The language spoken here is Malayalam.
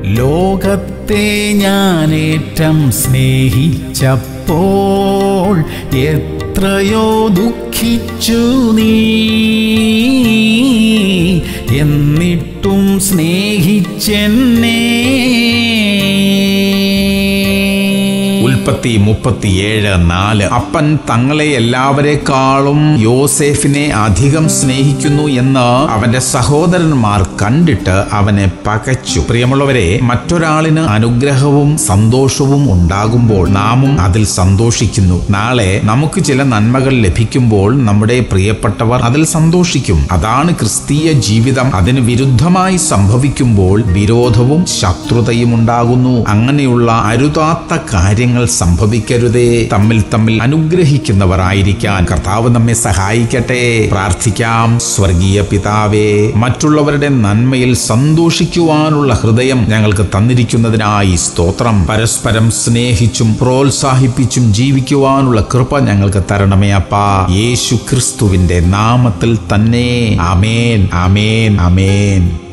ലോകത്തെ ഞാനേറ്റം സ്നേഹിച്ചപ്പോൾ എത്രയോ ദുഃഖിച്ചു നീ എന്നിട്ടും സ്നേഹിച്ചെന്നേ ഉൽപ്പത്തി മുപ്പത്തിയേഴ് നാല് അപ്പൻ തങ്ങളെ എല്ലാവരെക്കാളും യോസേഫിനെ അധികം സ്നേഹിക്കുന്നു എന്ന് അവന്റെ സഹോദരന്മാർ കണ്ടിട്ട് അവനെ പകച്ചു പ്രിയമുള്ളവരെ മറ്റൊരാളിന് അനുഗ്രഹവും സന്തോഷവും ഉണ്ടാകുമ്പോൾ നാമും അതിൽ സന്തോഷിക്കുന്നു നാളെ നമുക്ക് ചില നന്മകൾ ലഭിക്കുമ്പോൾ നമ്മുടെ പ്രിയപ്പെട്ടവർ അതിൽ സന്തോഷിക്കും അതാണ് ക്രിസ്തീയ ജീവിതം അതിന് വിരുദ്ധമായി സംഭവിക്കുമ്പോൾ വിരോധവും ശത്രുതയും ഉണ്ടാകുന്നു അങ്ങനെയുള്ള അരുതാത്ത കാര്യങ്ങൾ സംഭവിക്കരുതേ തമ്മിൽ തമ്മിൽ അനുഗ്രഹിക്കുന്നവരായിരിക്കാൻ കർത്താവ് നമ്മെ സഹായിക്കട്ടെ പ്രാർത്ഥിക്കാം സ്വർഗീയ പിതാവേ മറ്റുള്ളവരുടെ നന്മയിൽ സന്തോഷിക്കുവാനുള്ള ഹൃദയം ഞങ്ങൾക്ക് തന്നിരിക്കുന്നതിനായി സ്തോത്രം പരസ്പരം സ്നേഹിച്ചും പ്രോത്സാഹിപ്പിച്ചും ജീവിക്കുവാനുള്ള കൃപ ഞങ്ങൾക്ക് തരണമേ അപ്പാ യേശു ക്രിസ്തുവിന്റെ നാമത്തിൽ തന്നെ അമേൻ അമേൻ അമേൻ